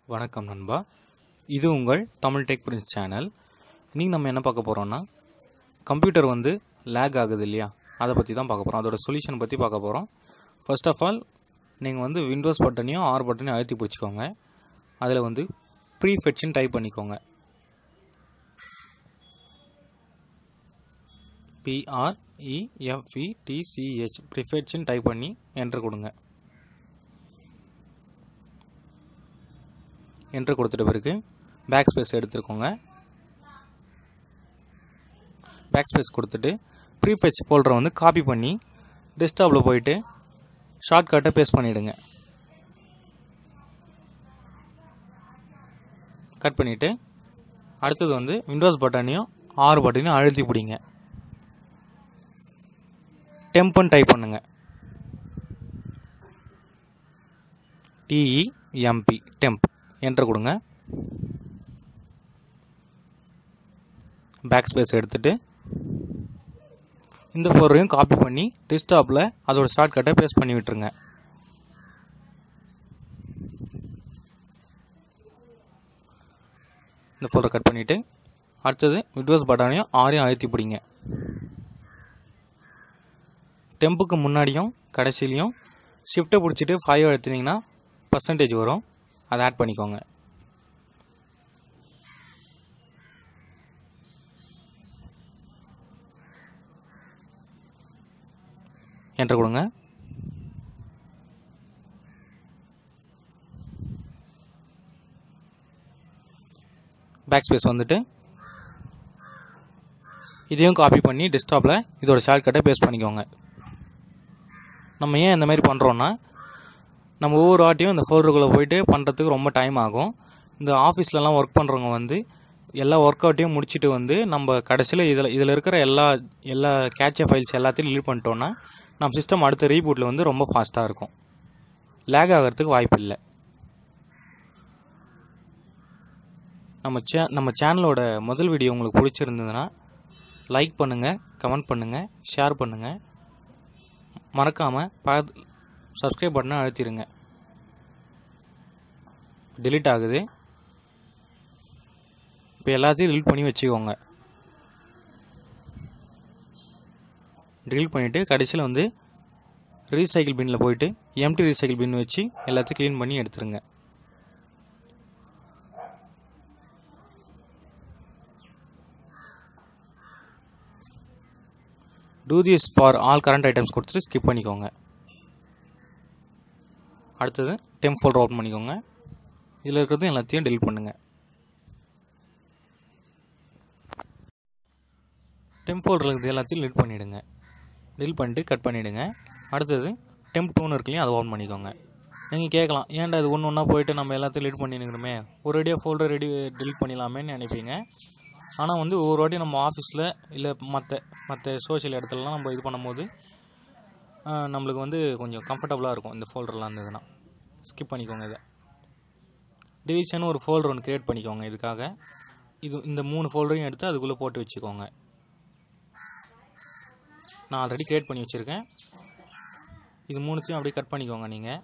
வணக்கம் நண்பா இது உங்கள் தமிழ் டெக் பிரின்ஸ் சேனல் இன்றைக்கி நம்ம என்ன பார்க்க போகிறோம்னா கம்ப்யூட்டர் வந்து லேக் ஆகுது இல்லையா அதை பற்றி தான் பார்க்க போகிறோம் அதோட சொல்யூஷன் பற்றி பார்க்க போகிறோம் ஃபர்ஸ்ட் ஆஃப் ஆல் நீங்கள் வந்து விண்டோஸ் பட்டனையும் ஆர் பட்டனையும் அழுத்தி பிடிச்சிக்கோங்க அதில் வந்து ப்ரீஃபெட்ச்னு டைப் பண்ணிக்கோங்க பிஆர்இஎஃப்இடிசிஹெச் ப்ரிஃபெட்ச்னு டைப் பண்ணி என்ட்ரு கொடுங்க என்ட்ரு கொடுத்துட்ட பிறகு பேக் ஸ்பேஸ் எடுத்துருக்கோங்க பேக் ஸ்பேஸ் கொடுத்துட்டு ப்ரீஃபெச் ஃபோல்டரை வந்து காப்பி பண்ணி டெஸ்க்டாப்பில் போயிட்டு ஷார்ட்கட்டை பேஸ்ட் பண்ணிவிடுங்க கட் பண்ணிவிட்டு அடுத்தது வந்து விண்டோஸ் பட்டனையும் ஆறு பட்டனையும் அழுத்தி பிடிங்க டெம்ப்னு டைப் பண்ணுங்க டிஇஎம்பி டெம்ப் என்டர் கொடுங்க பேக் ஸ்பேஸ் எடுத்துட்டு இந்த ஃபோல்டரையும் காப்பி பண்ணி டெஸ்க்டாப்பில் அதோட ஷார்ட்கட்டை பேஸ்ட் பண்ணி விட்டுருங்க இந்த ஃபோல்டர் கட் பண்ணிவிட்டு அடுத்தது விண்டோஸ் பட்டனையும் ஆறையும் அழுத்தி பிடிங்க டெம்புக்கு முன்னாடியும் கடைசிலையும் ஷிஃப்ட்டை பிடிச்சிட்டு ஃபைவ் அழுத்தினீங்கன்னா பர்சன்டேஜ் வரும் அதை ஆட் பண்ணிக்கோங்க என்டர் கொடுங்க பேக் ஸ்பேஸ் வந்துட்டு இதையும் காப்பி பண்ணி டெஸ்க்டாப்பில் இதோட ஷார்ட்கட்டை பேஸ்ட் பண்ணிக்கோங்க நம்ம ஏன் இந்த மாதிரி பண்ணுறோன்னா நம்ம ஒவ்வொரு வாட்டியும் இந்த ஃபோல்டருக்குள்ளே போயிட்டு பண்ணுறதுக்கு ரொம்ப டைம் ஆகும் இந்த ஆஃபீஸ்லலாம் ஒர்க் பண்ணுறவங்க வந்து எல்லா ஒர்க் அவுட்டையும் முடிச்சுட்டு வந்து நம்ம கடைசியில் இதில் இதில் இருக்கிற எல்லா எல்லா கேட்ச ஃபைல்ஸ் எல்லாத்தையும் லீட் பண்ணிட்டோன்னா நம்ம சிஸ்டம் அடுத்த ரீபூட்டில் வந்து ரொம்ப ஃபாஸ்ட்டாக இருக்கும் லேக் ஆகிறதுக்கு வாய்ப்பு இல்லை நம்ம சே நம்ம சேனலோட முதல் வீடியோ உங்களுக்கு பிடிச்சிருந்ததுன்னா லைக் பண்ணுங்கள் கமெண்ட் பண்ணுங்கள் ஷேர் பண்ணுங்கள் மறக்காமல் பக்கத்து சப்ஸ்கிரைப் பட்டனை அழுத்திடுங்க delete ஆகுது இப்போ எல்லாத்தையும் delete பண்ணி வச்சுக்கோங்க delete பண்ணிவிட்டு கடைசியில் வந்து ரீசைக்கிள் பின்னில் போயிட்டு எம்டி ரீசைக்கிள் பின் வச்சு எல்லாத்தையும் க்ளீன் பண்ணி எடுத்துருங்க do this for all current items கொடுத்துட்டு ஸ்கிப் பண்ணிக்கோங்க அடுத்தது டெம்ப் ஃபோல்டர் ஓப்பன் பண்ணிக்கோங்க இதில் இருக்கிறது எல்லாத்தையும் டெலிட் பண்ணுங்கள் டெம்ப் ஃபோல்டரில் இருக்கிறது எல்லாத்தையும் டெலிட் பண்ணிவிடுங்க டெலிட் பண்ணிட்டு கட் பண்ணிவிடுங்க அடுத்தது டெம்ப் டூன்னு இருக்கு இல்லையா அதை ஓப்பன் பண்ணிக்கோங்க நீங்கள் கேட்கலாம் ஏன்டா இது ஒன்று ஒன்றா போயிட்டு நம்ம எல்லாத்தையும் டெலிட் பண்ணிருக்கணுமே ஒரு ரெடியாக ஃபோல்டர் ரெடி டெலிட் பண்ணிடலாமேன்னு நினைப்பீங்க ஆனால் வந்து ஒவ்வொரு வாட்டி நம்ம ஆஃபீஸில் இல்லை மற்ற மற்ற சோஷியல் இடத்துலலாம் நம்ம இது பண்ணும்போது நம்மளுக்கு வந்து கொஞ்சம் கம்ஃபர்டபுளாக இருக்கும் இந்த ஃபோல்டர்லாம் இருந்ததுன்னா ஸ்கிப் பண்ணிக்கோங்க இதை டிவிஷன் ஒரு ஃபோல்டர் ஒன்று க்ரியேட் பண்ணிக்கோங்க இதுக்காக இது இந்த மூணு ஃபோல்டரையும் எடுத்து அதுக்குள்ளே போட்டு வச்சுக்கோங்க நான் ஆல்ரெடி க்ரியேட் பண்ணி வச்சுருக்கேன் இது மூணுத்தையும் அப்படியே கட் பண்ணிக்கோங்க நீங்கள்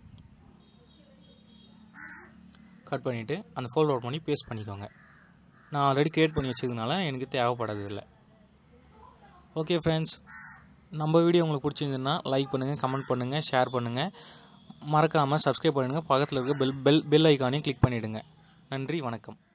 கட் பண்ணிவிட்டு அந்த ஃபோல்டர் ஓப்பன் பண்ணி பேஸ்ட் பண்ணிக்கோங்க நான் ஆல்ரெடி க்ரியேட் பண்ணி வச்சதுனால எனக்கு தேவைப்படாது இல்லை ஓகே ஃப்ரெண்ட்ஸ் நம்ம வீடியோ உங்களுக்கு பிடிச்சிருந்ததுன்னா லைக் பண்ணுங்கள் கமெண்ட் பண்ணுங்கள் ஷேர் பண்ணுங்கள் மறக்காமல் சப்ஸ்கிரைப் பண்ணுங்கள் பக்கத்தில் இருக்க பெல் பெல் பெல் ஐக்கானையும் கிளிக் பண்ணிவிடுங்க நன்றி வணக்கம்